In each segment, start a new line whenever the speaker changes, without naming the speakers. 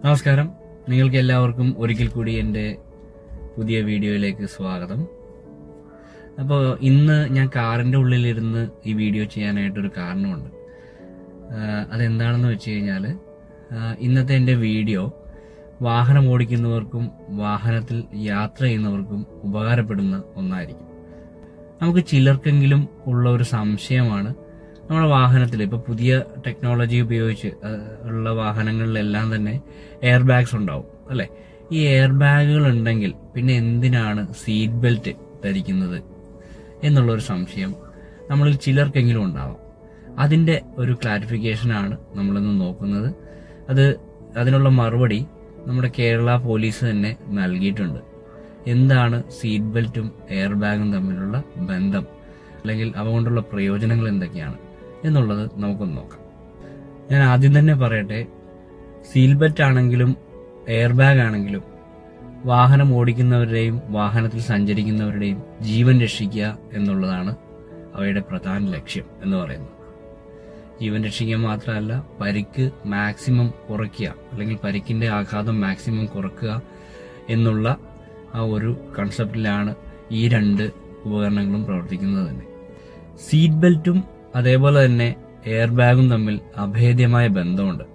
നമസ്കാരം നിങ്ങൾക്ക് എല്ലാവർക്കും ഒരിക്കൽ കൂടി എൻ്റെ പുതിയ വീഡിയോയിലേക്ക് സ്വാഗതം അപ്പോൾ ഇന്ന് ഞാൻ കാറിൻ്റെ ഉള്ളിലിരുന്ന് ഈ വീഡിയോ ചെയ്യാനായിട്ടൊരു കാരണമുണ്ട് ആഹ് അതെന്താണെന്ന് വെച്ച് കഴിഞ്ഞാൽ ഇന്നത്തെ എൻ്റെ വീഡിയോ വാഹനം ഓടിക്കുന്നവർക്കും വാഹനത്തിൽ യാത്ര ചെയ്യുന്നവർക്കും ഉപകാരപ്പെടുന്ന ഒന്നായിരിക്കും നമുക്ക് ചിലർക്കെങ്കിലും ഉള്ള ഒരു സംശയമാണ് നമ്മുടെ വാഹനത്തിൽ ഇപ്പൊ പുതിയ ടെക്നോളജി ഉപയോഗിച്ച് അഹ് ഉള്ള വാഹനങ്ങളിലെല്ലാം തന്നെ എയർ ബാഗ്സ് ഉണ്ടാവും അല്ലെ ഈ എയർ ബാഗുകൾ ഉണ്ടെങ്കിൽ പിന്നെ എന്തിനാണ് സീറ്റ് ബെൽറ്റ് ധരിക്കുന്നത് എന്നുള്ള ഒരു സംശയം നമ്മളിൽ ചിലർക്കെങ്കിലും ഉണ്ടാവാം അതിന്റെ ഒരു ക്ലാരിഫിക്കേഷൻ ആണ് നമ്മളിന്ന് നോക്കുന്നത് അത് അതിനുള്ള മറുപടി നമ്മുടെ കേരള പോലീസ് തന്നെ നൽകിയിട്ടുണ്ട് എന്താണ് സീറ്റ് ബെൽറ്റും എയർ ബാഗും തമ്മിലുള്ള ബന്ധം അല്ലെങ്കിൽ അവ കൊണ്ടുള്ള പ്രയോജനങ്ങൾ എന്തൊക്കെയാണ് എന്നുള്ളത് നമുക്കൊന്ന് നോക്കാം ഞാൻ ആദ്യം തന്നെ പറയട്ടെ സീറ്റ് ബെൽറ്റ് ആണെങ്കിലും എയർ ബാഗ് ആണെങ്കിലും വാഹനം ഓടിക്കുന്നവരുടെയും വാഹനത്തിൽ സഞ്ചരിക്കുന്നവരുടെയും ജീവൻ രക്ഷിക്കുക എന്നുള്ളതാണ് അവയുടെ പ്രധാന ലക്ഷ്യം എന്ന് പറയുന്നത് ജീവൻ രക്ഷിക്കുക മാത്രമല്ല പരിക്ക് മാക്സിമം കുറയ്ക്കുക അല്ലെങ്കിൽ പരിക്കിന്റെ ആഘാതം മാക്സിമം കുറയ്ക്കുക എന്നുള്ള ആ ഒരു കൺസെപ്റ്റിലാണ് ഈ രണ്ട് ഉപകരണങ്ങളും പ്രവർത്തിക്കുന്നത് തന്നെ സീറ്റ് ബെൽറ്റും അതേപോലെ തന്നെ എയർ ബാഗും തമ്മിൽ അഭേദ്യമായ ബന്ധമുണ്ട്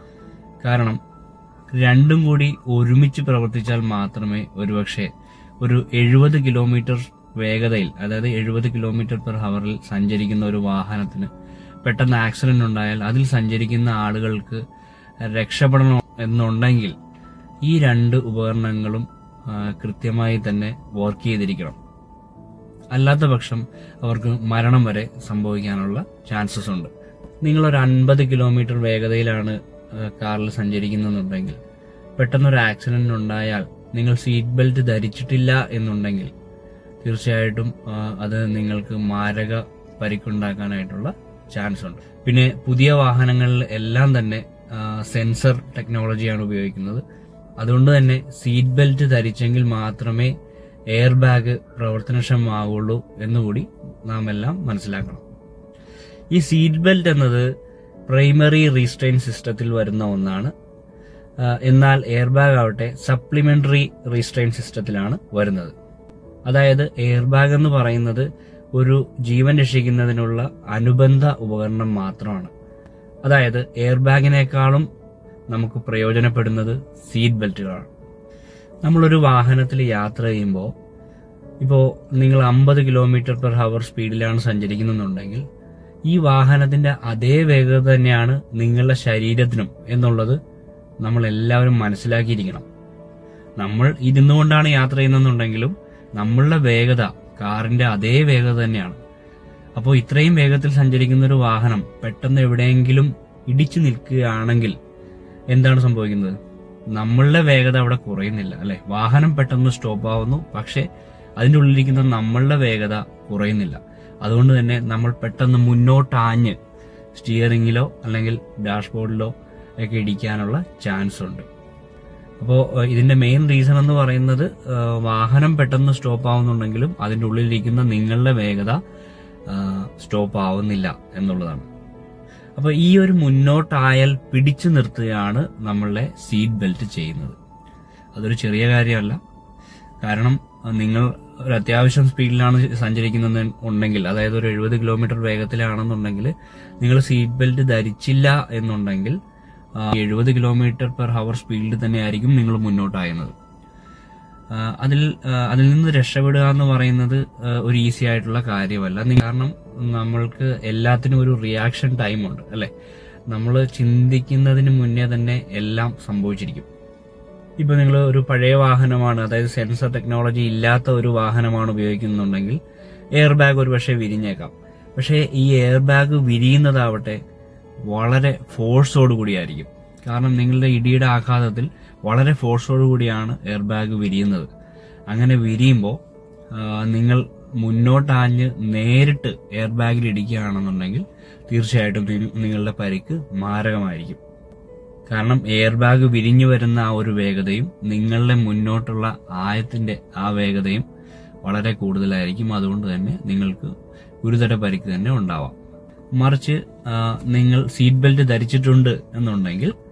കാരണം രണ്ടും കൂടി ഒരുമിച്ച് പ്രവർത്തിച്ചാൽ മാത്രമേ ഒരുപക്ഷെ ഒരു എഴുപത് കിലോമീറ്റർ വേഗതയിൽ അതായത് എഴുപത് കിലോമീറ്റർ പെർ ഹവറിൽ സഞ്ചരിക്കുന്ന ഒരു വാഹനത്തിന് പെട്ടെന്ന് ആക്സിഡന്റ് ഉണ്ടായാൽ അതിൽ സഞ്ചരിക്കുന്ന ആളുകൾക്ക് രക്ഷപ്പെടണം എന്നുണ്ടെങ്കിൽ ഈ രണ്ട് ഉപകരണങ്ങളും ആ, കൃത്യമായി തന്നെ വർക്ക് ചെയ്തിരിക്കണം അല്ലാത്ത പക്ഷം അവർക്ക് മരണം വരെ സംഭവിക്കാനുള്ള ചാൻസസ് ഉണ്ട് നിങ്ങൾ ഒരു അൻപത് കിലോമീറ്റർ വേഗതയിലാണ് ആ, കാറിൽ സഞ്ചരിക്കുന്നുണ്ടെങ്കിൽ പെട്ടെന്നൊരു ആക്സിഡന്റ് ഉണ്ടായാൽ നിങ്ങൾ സീറ്റ് ബെൽറ്റ് ധരിച്ചിട്ടില്ല എന്നുണ്ടെങ്കിൽ തീർച്ചയായിട്ടും ആ, അത് നിങ്ങൾക്ക് മാരക പരിക്കുണ്ടാക്കാനായിട്ടുള്ള ചാൻസ് ഉണ്ട് പിന്നെ പുതിയ വാഹനങ്ങളിൽ എല്ലാം തന്നെ ആ, സെൻസർ ടെക്നോളജിയാണ് ഉപയോഗിക്കുന്നത് അതുകൊണ്ട് തന്നെ സീറ്റ് ബെൽറ്റ് ധരിച്ചെങ്കിൽ മാത്രമേ എയർ ബാഗ് പ്രവർത്തനക്ഷമമാവുള്ളൂ എന്നുകൂടി നാം എല്ലാം മനസ്സിലാക്കണം ഈ സീറ്റ് ബെൽറ്റ് എന്നത് പ്രൈമറി റീസ്ട്രെയിൻ സിസ്റ്റത്തിൽ വരുന്ന ഒന്നാണ് ആ, എന്നാൽ എയർ ബാഗ് ആവട്ടെ സപ്ലിമെന്ററി റീസ്ട്രെയിൻ സിസ്റ്റത്തിലാണ് വരുന്നത് അതായത് എയർ ബാഗ് എന്ന് പറയുന്നത് ഒരു ജീവൻ രക്ഷിക്കുന്നതിനുള്ള അനുബന്ധ ഉപകരണം മാത്രമാണ് അതായത് എയർ ബാഗിനേക്കാളും നമുക്ക് പ്രയോജനപ്പെടുന്നത് സീറ്റ് ബെൽറ്റുകളാണ് നമ്മളൊരു വാഹനത്തിൽ യാത്ര ചെയ്യുമ്പോൾ ഇപ്പോൾ നിങ്ങൾ അമ്പത് കിലോമീറ്റർ പെർ ഹവർ സ്പീഡിലാണ് സഞ്ചരിക്കുന്നുണ്ടെങ്കിൽ ഈ വാഹനത്തിന്റെ അതേ വേഗത തന്നെയാണ് നിങ്ങളുടെ ശരീരത്തിനും എന്നുള്ളത് നമ്മൾ എല്ലാവരും മനസ്സിലാക്കിയിരിക്കണം നമ്മൾ ഇരുന്നുകൊണ്ടാണ് യാത്ര ചെയ്യുന്നെന്നുണ്ടെങ്കിലും നമ്മളുടെ വേഗത കാറിന്റെ അതേ വേഗത തന്നെയാണ് അപ്പോൾ ഇത്രയും വേഗത്തിൽ സഞ്ചരിക്കുന്ന ഒരു വാഹനം പെട്ടെന്ന് എവിടെയെങ്കിലും ഇടിച്ചു നിൽക്കുകയാണെങ്കിൽ എന്താണ് സംഭവിക്കുന്നത് നമ്മളുടെ വേഗത അവിടെ കുറയുന്നില്ല അല്ലെ വാഹനം പെട്ടെന്ന് സ്റ്റോപ്പ് ആവുന്നു പക്ഷെ അതിന്റെ ഉള്ളിലിരിക്കുന്ന നമ്മളുടെ വേഗത കുറയുന്നില്ല അതുകൊണ്ട് തന്നെ നമ്മൾ പെട്ടെന്ന് മുന്നോട്ടാഞ്ഞ് സ്റ്റിയറിംഗിലോ അല്ലെങ്കിൽ ഡാഷ്ബോർഡിലോ ഒക്കെ ഇടിക്കാനുള്ള ചാൻസ് ഉണ്ട് അപ്പോൾ ഇതിന്റെ മെയിൻ റീസൺ എന്ന് പറയുന്നത് ആ, വാഹനം പെട്ടെന്ന് സ്റ്റോപ്പ് ആവുന്നുണ്ടെങ്കിലും അതിന്റെ ഉള്ളിലിരിക്കുന്ന നിങ്ങളുടെ വേഗത സ്റ്റോപ്പ് ആവുന്നില്ല എന്നുള്ളതാണ് അപ്പൊ ഈ ഒരു മുന്നോട്ടായാൽ പിടിച്ചു നിർത്തുകയാണ് നമ്മളുടെ സീറ്റ് ബെൽറ്റ് ചെയ്യുന്നത് അതൊരു ചെറിയ കാര്യമല്ല കാരണം അഹ് നിങ്ങൾ ഒരു അത്യാവശ്യം സ്പീഡിലാണ് സഞ്ചരിക്കുന്നത് ഉണ്ടെങ്കിൽ അതായത് ഒരു എഴുപത് കിലോമീറ്റർ വേഗത്തിലാണെന്നുണ്ടെങ്കിൽ നിങ്ങൾ സീറ്റ് ബെൽറ്റ് ധരിച്ചില്ല എന്നുണ്ടെങ്കിൽ എഴുപത് കിലോമീറ്റർ പെർ ഹവർ സ്പീഡിൽ തന്നെയായിരിക്കും നിങ്ങൾ മുന്നോട്ടായുന്നത് ആ, അതിൽ ആ, അതിൽ നിന്ന് രക്ഷപ്പെടുക എന്ന് പറയുന്നത് ആ, ഒരു ഈസി ആയിട്ടുള്ള കാര്യമല്ല നി- കാരണം നമ്മൾക്ക് എല്ലാത്തിനും ഒരു റിയാക്ഷൻ ടൈം ഉണ്ട് അല്ലെ നമ്മൾ ചിന്തിക്കുന്നതിന് മുന്നേ തന്നെ എല്ലാം സംഭവിച്ചിരിക്കും ഇപ്പൊ നിങ്ങൾ ഒരു പഴയ വാഹനമാണ് അതായത് സെൻസർ ടെക്നോളജി ഇല്ലാത്ത ഒരു വാഹനമാണ് ഉപയോഗിക്കുന്നുണ്ടെങ്കിൽ എയർ ബാഗ് ഒരു പക്ഷേ വിരിഞ്ഞേക്കാം പക്ഷേ ഈ എയർ ബാഗ് വിരിയുന്നതാവട്ടെ വളരെ ഫോഴ്സോട് കൂടിയായിരിക്കും കാരണം നിങ്ങളുടെ ഇടിയുടെ ആഘാതത്തിൽ വളരെ ഫോഴ്സോട് കൂടിയാണ് എയർ ബാഗ് വിരിയുന്നത് അങ്ങനെ വിരിയുമ്പോൾ നിങ്ങൾ മുന്നോട്ടാഞ്ഞ് നേരിട്ട് എയർ ബാഗിൽ ഇടിക്കുകയാണെന്നുണ്ടെങ്കിൽ തീർച്ചയായിട്ടും നി- നിങ്ങളുടെ പരിക്ക് മാരകമായിരിക്കും കാരണം എയർ ബാഗ് വിരിഞ്ഞു വരുന്ന ആ ഒരു വേഗതയും നിങ്ങളുടെ മുന്നോട്ടുള്ള ആയത്തിന്റെ ആ വേഗതയും വളരെ കൂടുതലായിരിക്കും അതുകൊണ്ട് തന്നെ നിങ്ങൾക്ക് ഗുരുതര പരിക്ക് തന്നെ ഉണ്ടാവാം മറിച്ച് ആ, നിങ്ങൾ സീറ്റ് ബെൽറ്റ് ധരിച്ചിട്ടുണ്ട് എന്നുണ്ടെങ്കിൽ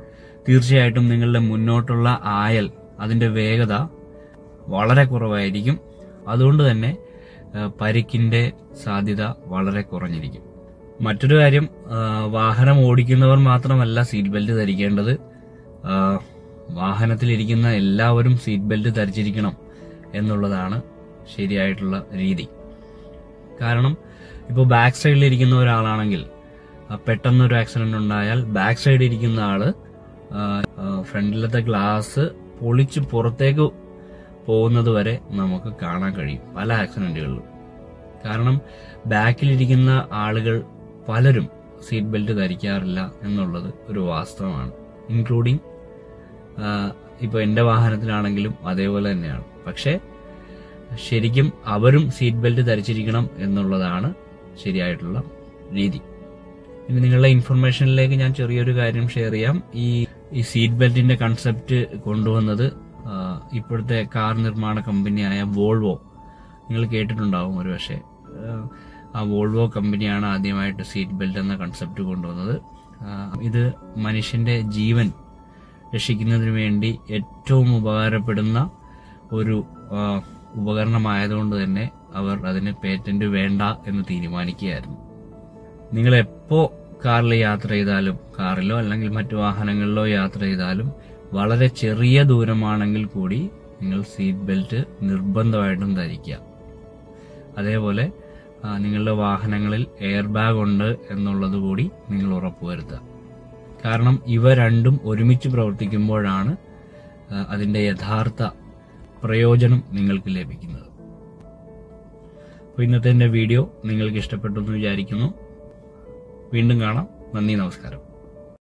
തീർച്ചയായിട്ടും നിങ്ങളുടെ മുന്നോട്ടുള്ള ആയൽ അതിന്റെ വേഗത വളരെ കുറവായിരിക്കും അതുകൊണ്ട് തന്നെ ആ, പരിക്കിന്റെ സാധ്യത വളരെ കുറഞ്ഞിരിക്കും മറ്റൊരു കാര്യം ആ, വാഹനം ഓടിക്കുന്നവർ മാത്രമല്ല സീറ്റ് ബെൽറ്റ് ധരിക്കേണ്ടത് ആ, വാഹനത്തിലിരിക്കുന്ന എല്ലാവരും സീറ്റ് ബെൽറ്റ് ധരിച്ചിരിക്കണം എന്നുള്ളതാണ് ശരിയായിട്ടുള്ള രീതി കാരണം ഇപ്പോൾ ബാക്ക് സൈഡിൽ ഇരിക്കുന്ന ഒരാളാണെങ്കിൽ ആ, പെട്ടെന്നൊരു ആക്സിഡന്റ് ഉണ്ടായാൽ ബാക്ക് സൈഡിൽ ഇരിക്കുന്ന ആള് ആ, ആ, ഫ്രണ്ടിലത്തെ ഗ്ലാസ് പൊളിച്ച് പുറത്തേക്ക് പോകുന്നത് വരെ നമുക്ക് കാണാൻ കഴിയും പല ആക്സിഡന്റുകളിലും കാരണം ബാക്കിലിരിക്കുന്ന ആളുകൾ പലരും സീറ്റ് ബെൽറ്റ് ധരിക്കാറില്ല എന്നുള്ളത് ഒരു വാസ്തവമാണ് ഇൻക്ലൂഡിങ് ഇപ്പോൾ എൻ്റെ വാഹനത്തിലാണെങ്കിലും അതേപോലെ തന്നെയാണ് പക്ഷേ ശരിക്കും അവരും സീറ്റ് ബെൽറ്റ് ധരിച്ചിരിക്കണം എന്നുള്ളതാണ് ശരിയായിട്ടുള്ള രീതി ഇനി നിങ്ങളുടെ ഇൻഫർമേഷനിലേക്ക് ഞാൻ ചെറിയൊരു കാര്യം ഷെയർ ചെയ്യാം ഈ ഈ സീറ്റ് ബെൽറ്റിന്റെ കൺസെപ്റ്റ് കൊണ്ടുവന്നത് ആ, ഇപ്പോഴത്തെ കാർ നിർമ്മാണ കമ്പനിയായ വോൾവോ നിങ്ങൾ കേട്ടിട്ടുണ്ടാവും ഒരു പക്ഷേ ആ വോൾവോ കമ്പനിയാണ് ആദ്യമായിട്ട് സീറ്റ് ബെൽറ്റ് എന്ന കൺസെപ്റ്റ് കൊണ്ടുവന്നത് ആ, ഇത് മനുഷ്യന്റെ ജീവൻ രക്ഷിക്കുന്നതിന് വേണ്ടി ഏറ്റവും ഉപകാരപ്പെടുന്ന ഒരു ആ, ഉപകരണമായതുകൊണ്ട് തന്നെ അവർ അതിന് പേറ്റന്റ് വേണ്ട എന്ന് തീരുമാനിക്കുകയായിരുന്നു നിങ്ങൾ എപ്പോ കാറിൽ യാത്ര ചെയ്താലും കാറിലോ അല്ലെങ്കിൽ മറ്റു വാഹനങ്ങളിലോ യാത്ര ചെയ്താലും വളരെ ചെറിയ ദൂരമാണെങ്കിൽ കൂടി നിങ്ങൾ സീറ്റ് ബെൽറ്റ് നിർബന്ധമായിട്ടും ധരിക്കുക അതേപോലെ ആ, നിങ്ങളുടെ വാഹനങ്ങളിൽ എയർ ബാഗ് ഉണ്ട് എന്നുള്ളത് കൂടി നിങ്ങൾ ഉറപ്പുവരുത്തുക കാരണം ഇവ രണ്ടും ഒരുമിച്ച് പ്രവർത്തിക്കുമ്പോഴാണ് ആ, അതിന്റെ യഥാർത്ഥ പ്രയോജനം നിങ്ങൾക്ക് ലഭിക്കുന്നത് അപ്പോൾ ഇന്നത്തെ എൻ്റെ വീഡിയോ നിങ്ങൾക്ക് ഇഷ്ടപ്പെട്ടു എന്ന് വിചാരിക്കുന്നു വീണ്ടും കാണാം നന്ദി നമസ്കാരം